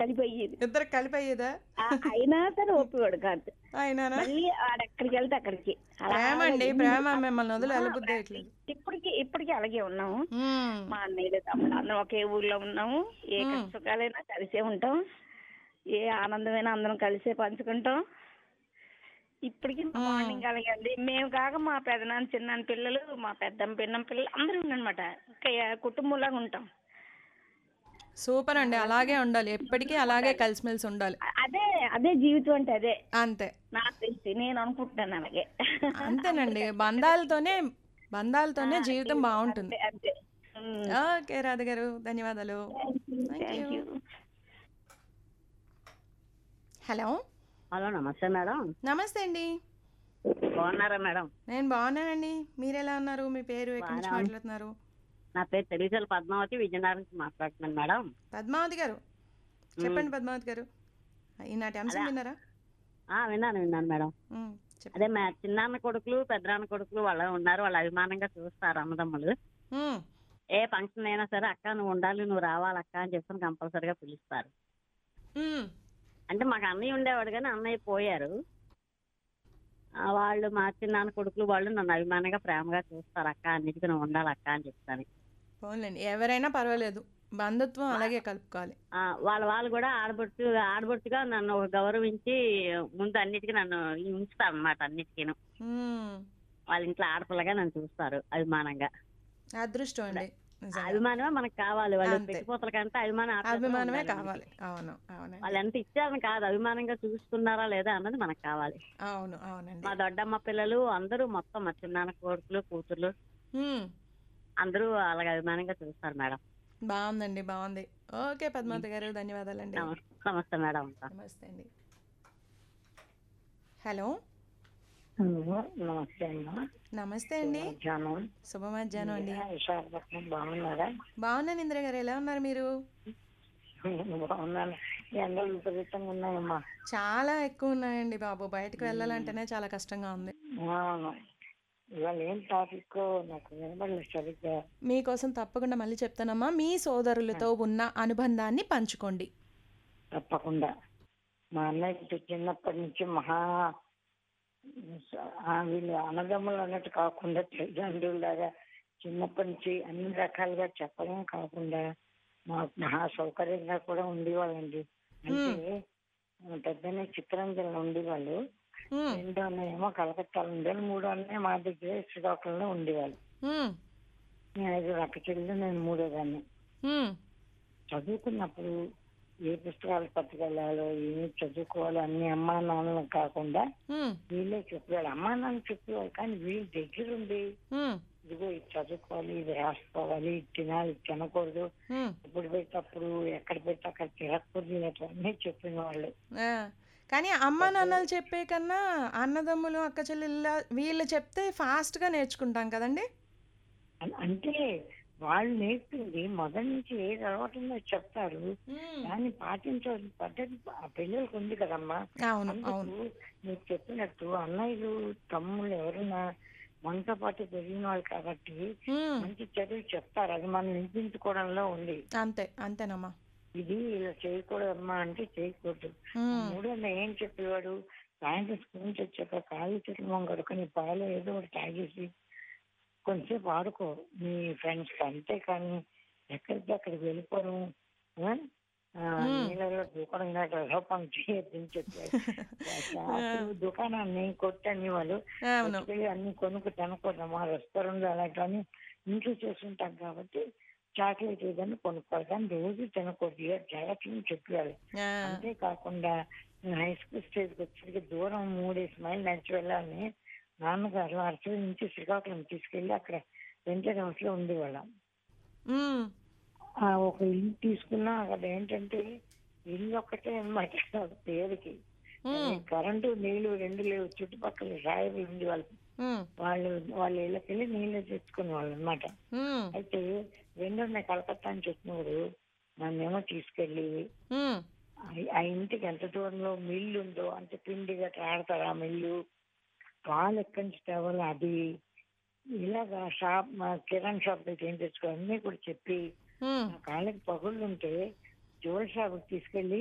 కలిపి అయ్యేది ఇద్దరు కలిపి అయ్యేదా ఆ, అయినా సరే ఒప్పుకోడు కాదు అయినానా మళ్ళీ ఆడెక్కడికి వెళ్తే అక్కడికి అలాగే ప్రేమ అండి ఎన్ని ప్రేమ సం- మిమ్మల్ని వదిలి ఆ, వెళ్ళబుద్ధి వేయట్లేదు ఇప్పటికి ఇప్పటికి అలాగే ఉన్నాము ఉమ్, మా అన్నయ్యలు తమ్ముడు అందరం ఒకే ఊర్లో ఉన్నాము ఏ మ్మ్. కష్ట సుఖాలైనా కలిసే ఉంటాం ఏ ఆనందమైనా అందరం కలిసే పంచుకుంటాం ఇప్పటికి మ్మ్. మార్నింగ్ అలాగే అండి మేము కాక మా పెదనాన్న చిన్నాన్న పిల్లలు మా పెద్దమ్మ పిన్నం పిల్లలు అందరూ ఉన్నమాట కుటుంబంలాగా ఉంటాం సూపర్ అండి అలాగే ఉండాలి ఎప్పటికీ అలాగే కలిసిమెలిసి ఉండాలి అ- అదే అదే జీవితం అంటే అదే అంతే నాకు తెలిసి నేను అనుకుంటున్నాను అలాగే అంతేనండి బంధాలతోనే బంధాలతోనే జీవితం బాగుంటుంది అంతే మ్మ్. ఓకే రాధ గారు ధన్యవాదాలు Thank thank you. You hello hello నమస్తే మేడం నమస్తే అండి బాగున్నారా మేడం నేను బాగున్నానండి మీరు ఎలా ఉన్నారు మీ పేరు ఎక్కడి నుంచి బాగానే ఉన్నా. మాట్లాడుతున్నారు నా పేరు తెలుగుసల పద్మావతి విజయనగరం నుంచి మాట్లాడుతున్నాను మేడం పద్మావతి గారు చెప్పండి పద్మావతి గారు ఈనాటి అంశం అలా. విన్నారా ఆ విన్నాను విన్నాను మేడం ఉమ్, చెప్పండి అదే మా చిన్నాన్న కొడుకులు పెద్దనాన్న కొడుకులు వాళ్ళు ఉన్నారు వాళ్ళు అభిమానంగా చూస్తారు అన్నదమ్ములు ఉమ్, ఏ ఫంక్షన్ అయినా సరే అక్క నువ్వు ఉండాలి నువ్వు రావాలి అక్క అని చెప్పని కంపల్సరిగా పిలుస్తారు ఉమ్, అంటే మాకు అన్నయ్య ఉండేవాడు కానీ అన్నయ్య పోయారు ఆ, వాళ్ళు మా చిన్నాన్న కొడుకులు వాళ్ళు నన్ను అభిమానంగా ప్రేమగా చూస్తారు అక్క అన్నిటికీ నువ్వు ఉండాలి అక్క అని చెప్తాను పోన్లేండి ఎవరైనా పర్వాలేదు బంధుత్వం అలాగే కలుపుకోవాలి ఆ, వాళ్ళ వాళ్ళు కూడా ఆడబొట్టు ఆడబొట్టుగా నన్ను గౌరవించి ముందు అన్నిటికీ నన్ను ఉంచుతారు అనమాట అన్నిటికీ ఉమ్, వాళ్ళ ఇంట్లో ఆడపిల్లగా నన్ను చూస్తారు అభిమానంగా అదృష్టం అండి నిజంగా. అభిమానమే మనకు కావాలి వాళ్ళు అంతే. పెట్టిపోతల కంటే అభిమానం ఆప్యాయత అభిమానమే ఉండాలి కావాలి మనకి. అవును అవునండి వాళ్ళు ఎంత ఇచ్చారని కాదు అభిమానంగా చూస్తున్నారా లేదా అన్నది మనకు కావాలి అవును అవునండి మా దొడ్డమ్మ పిల్లలు అందరూ మొత్తం మా చిన్నాన్న కొడుకులు కూతుర్లు ఉమ్, అందరూ అలాగ అభిమానంగా చూస్తారు మేడం బాగుందండి బాగుంది ఓకే పద్మావతి గారు ధన్యవాదాలండి నమస్తే నమస్తే మేడం ఉంటా నమస్తే అండి హలో నమస్తే అమ్మా నమస్తే అండి మధ్యాహ్నం శుభ మధ్యాహ్నం అండి విశాఖపట్నం బాగున్నారా బాగున్నాను ఇంద్ర గారు ఎలా ఉన్నారు మీరు బాగున్నాను ఎండలు విపరీతంగా ఉన్నాయమ్మా చాలా ఎక్కువ ఉన్నాయండి బాబు బయటకు వెళ్ళాలంటేనే చాలా కష్టంగా ఉంది అవును ఇవాళ ఏం టాపిక్ నాకు వినబడలేదు సరిగ్గా మీకోసం తప్పకుండా మళ్ళీ చెప్తానమ్మా మీ సోదరులతో ఉన్న అనుబంధాన్ని పంచుకోండి తప్పకుండా మా అన్నయ్య చిన్నప్పటి నుంచి మహా ఆ వీళ్ళు అన్నదమ్ములు అన్నట్టు కాకుండా తల్లిదండ్రులాగా చిన్నప్పటి నుంచి అన్ని రకాలుగా చెప్పడం కాకుండా మాకు మహా సౌకర్యంగా కూడా ఉండేవాళ్ళండి అంటే పెద్దనే చిత్రంజన్ ఉండేవాళ్ళు ఉమ్, రెండో అన్నయ్యేమో కలకత్తాలో ఉండేవాళ్ళు మూడో అన్నయ్య మా దగ్గర శ్రీకాకుళంలో ఉండేవాళ్ళు ఉమ్, నేను ఐదు అక్క చెల్లి నేను మూడో దాన్ని ఉమ్, చదువుకున్నప్పుడు ఏ పుస్తకాలు పట్టుకెళ్ళాలో ఏమి చదువుకోవాలో అన్ని అమ్మా నాన్నలు కాకుండా ఉమ్, వీళ్ళే చెప్పేవాళ్ళు అమ్మా నాన్న చెప్పేవాళ్ళు కానీ వీళ్ళ దగ్గర ఉండి ఉమ్, ఇదిగో ఇది చదువుకోవాలి ఇది రాసుకోవాలి ఇది తినాలి ఇది తినకూడదు ఉమ్. ఎప్పుడు పెట్టప్పుడు ఎక్కడ పెట్టి అక్కడ తిరగకూడదు ఇలాంటివన్నీ చెప్పిన వాళ్ళు ఆ, కానీ అమ్మ నాన్నలు చెప్పే కన్నా అన్నదమ్ములు అక్క చెల్లెళ్ళ వీళ్ళు చెప్తే ఫాస్ట్గా నేర్చుకుంటాం కదండి అన్- అంటే వాళ్ళు నేర్పింది మొదటి నుంచి ఏది అలవాటుందో చెప్తారు దాన్ని పాటించాల్సిన పద్ధతి ఆ పిల్లలకు ఉంది కదమ్మా అవును అవును అందుకు మీరు చెప్పినట్టు అన్నయ్యలు తమ్ముళ్ళు ఎవరైనా మనతో పాటు పెరిగిన వాళ్ళు కాబట్టి ఉమ్, మంచి చదువు చెప్తారు అది మనం నింపించుకోవడంలో ఉంది అంతే అంతేనమ్మా ఇది ఇలా చేయకూడదమ్మా అంటే చేయకూడదు ఉమ్, మూడో ఏం చెప్పేవాడు సాయంత్రం స్కూల్ నుంచి వచ్చాక కాళ్ళు చెట్లు మొంగడుకొని పాలు ఏదో ఒకటి తాగేసి కొంచెంసేపు ఆడుకో మీ ఫ్రెండ్స్ అంతేకాని ఎక్కడికి అక్కడికి వెళ్ళిపోవడం ఆ? ఆ, మ్మ్. నీళ్ళలో దూకడం కాక లోపం చేయొద్దని చెప్పారు అప్పుడు దుకాణాన్ని కొట్టని వాళ్ళు అవును వచ్చి అన్ని కొనుక్కు తినకూడదమ్మా రెస్టారెంట్ అలాంటివన్నీ ఇంట్లో చేసుకుంటాం కాబట్టి చాక్లెట్ ఏదైనా కొనుక్కోవాలి కానీ రోజు తినకూడదు ఇలా జాగ్రత్తలు చెప్పారు ఆ, అంతేకాకుండా హై స్కూల్ స్టేజ్కి వచ్చేసరికి దూరం మూడేసి మైళ్ళు నడిచి వెళ్ళాలని నాన్నగారు అరసల నుంచి శ్రీకాకుళం తీసుకెళ్లి అక్కడ వెంచర్ హౌస్ లో ఉండేవాళ్ళం ఉమ్, ఆ ఒక ఇల్లు తీసుకున్నా అక్కడ ఏంటంటే ఇల్లు ఒక్కటే అనమాట పేరుకి ఉమ్, కరెంటు నీళ్లు రెండు లేవు చుట్టుపక్కల రాయలు ఉంది వాళ్ళు ఉమ్, వాళ్ళు వాళ్ళ ఇళ్ళకి వెళ్ళి నీళ్లు తెచ్చుకునే వాళ్ళు అనమాట ఉమ్, అయితే రెండో నేను కలకత్తా అని చెప్పినప్పుడు నన్నేమో తీసుకెళ్ళి ఉమ్, ఆ- ఆ ఇంటికి ఎంత దూరంలో మిల్లు ఉందో అంటే పిండి గట్రా ఆడతారు ఆ మిల్లు పాలు ఎక్కడి నుంచి తేవాలి అది ఇలాగా షాప్ మా కిరాణ్ షాప్ దగ్గర ఏం తెచ్చుకో అన్నీ కూడా చెప్పి ఉమ్. నా కాళ్ళకి పగుళ్ళు ఉంటే జ్యువెల్ షాప్ తీసుకెళ్ళి